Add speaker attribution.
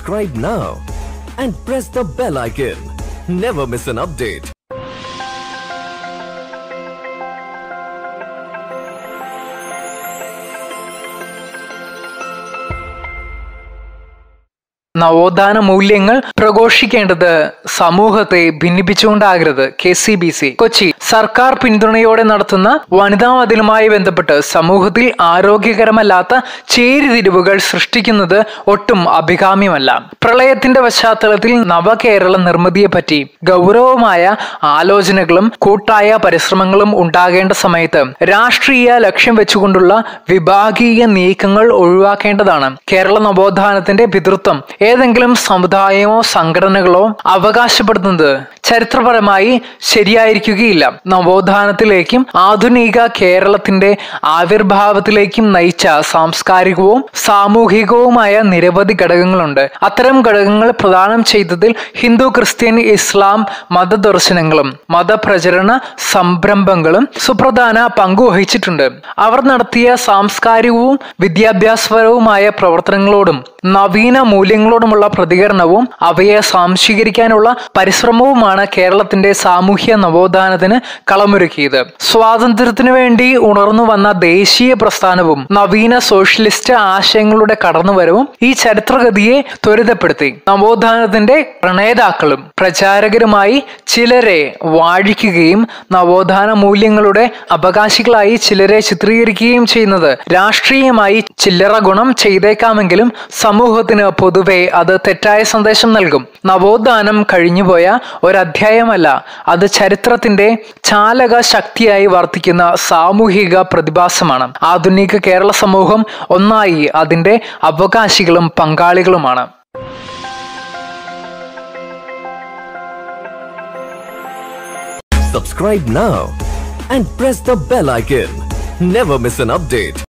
Speaker 1: Subscribe now and press the bell icon. Never miss an update.
Speaker 2: നവോത്ഥാന മൂല്യങ്ങൾ പ്രഘോഷിക്കേണ്ടത് സമൂഹത്തെ ഭിന്നിപ്പിച്ചുകൊണ്ടാകരുത് K C B C Kochi സർക്കാർ പിന്തുണയോടെ നടത്തുന്ന വനിതാ മതിലുമായി ബന്ധപ്പെട്ട് സമൂഹത്തിൽ ആരോഗ്യകരമല്ലാത്ത ചേരിതിരിവുകൾ സൃഷ്ടിക്കുന്നത് ഒട്ടും അഭികാമ്യമല്ല പ്രളയത്തിന്റെ പശ്ചാത്തലത്തിൽ നവകേരള നിർമ്മിതിയെപ്പറ്റി ഗൗരവമായ ആലോചനകളും കൂട്ടായ പരിശ്രമങ്ങളും ഉണ്ടാകേണ്ട സമയത്ത് രാഷ്ട്രീയ ലക്ഷ്യം വെച്ചുകൊണ്ടുള്ള വിഭാഗീയ നീക്കങ്ങൾ ഒഴിവാക്കേണ്ടതാണ് കേരള നവോത്ഥാനത്തിന്റെ പിതൃത്വം ഏതെങ്കിലും സമുദായമോ സംഘടനകളോ അവകാശപ്പെടുന്നത് ചരിത്രപരമായി ശരിയായിരിക്കുകയില്ല നവോത്ഥാനത്തിലേക്കും ആധുനിക കേരളത്തിന്റെ ആവിർഭാവത്തിലേക്കും നയിച്ച സാംസ്കാരികവും സാമൂഹികവുമായ നിരവധി ഘടകങ്ങളുണ്ട് അത്തരം ഘടകങ്ങൾ പ്രദാനം ചെയ്തതിൽ ഹിന്ദു ക്രിസ്ത്യൻ ഇസ്ലാം മതദർശനങ്ങളും മതപ്രചരണ സംരംഭങ്ങളും സുപ്രധാന പങ്കുവഹിച്ചിട്ടുണ്ട് അവർ നടത്തിയ സാംസ്കാരികവും വിദ്യാഭ്യാസപരവുമായ പ്രവർത്തനങ്ങളോടും നവീന മൂല്യങ്ങളോടുമുള്ള പ്രതികരണവും അവയെ സാംശീകരിക്കാനുള്ള പരിശ്രമവുമാണ് കേരളത്തിന്റെ സാമൂഹ്യ നവോത്ഥാനത്തിന് കളമൊരുക്കിയത് സ്വാതന്ത്ര്യത്തിനു വേണ്ടി ഉണർന്നു വന്ന ദേശീയ പ്രസ്ഥാനവും നവീന സോഷ്യലിസ്റ്റ് ആശയങ്ങളുടെ കടന്നുവരവും ഈ ചരിത്രഗതിയെ ത്വരിതപ്പെടുത്തി നവോത്ഥാനത്തിന്റെ പ്രണേതാക്കളും പ്രചാരകരുമായി ചിലരെ വാഴിക്കുകയും നവോത്ഥാന മൂല്യങ്ങളുടെ അവകാശികളായി ചിലരെ ചിത്രീകരിക്കുകയും ചെയ്യുന്നത് രാഷ്ട്രീയമായി ചില്ലറ ഗുണം ചെയ്തേക്കാമെങ്കിലും സമൂഹത്തിന് പൊതുവെ അത് തെറ്റായ സന്ദേശം നൽകും നവോത്ഥാനം കഴിഞ്ഞുപോയ ഒരധ്യായമല്ല അത് ചരിത്രത്തിന്റെ ചാലക ശക്തിയായി വർത്തിക്കുന്ന സാമൂഹിക പ്രതിഭാസമാണ് ആധുനിക കേരള സമൂഹം ഒന്നായി അതിന്റെ അവകാശികളും പങ്കാളികളുമാണ്
Speaker 1: Subscribe now and press the bell icon. Never miss an update.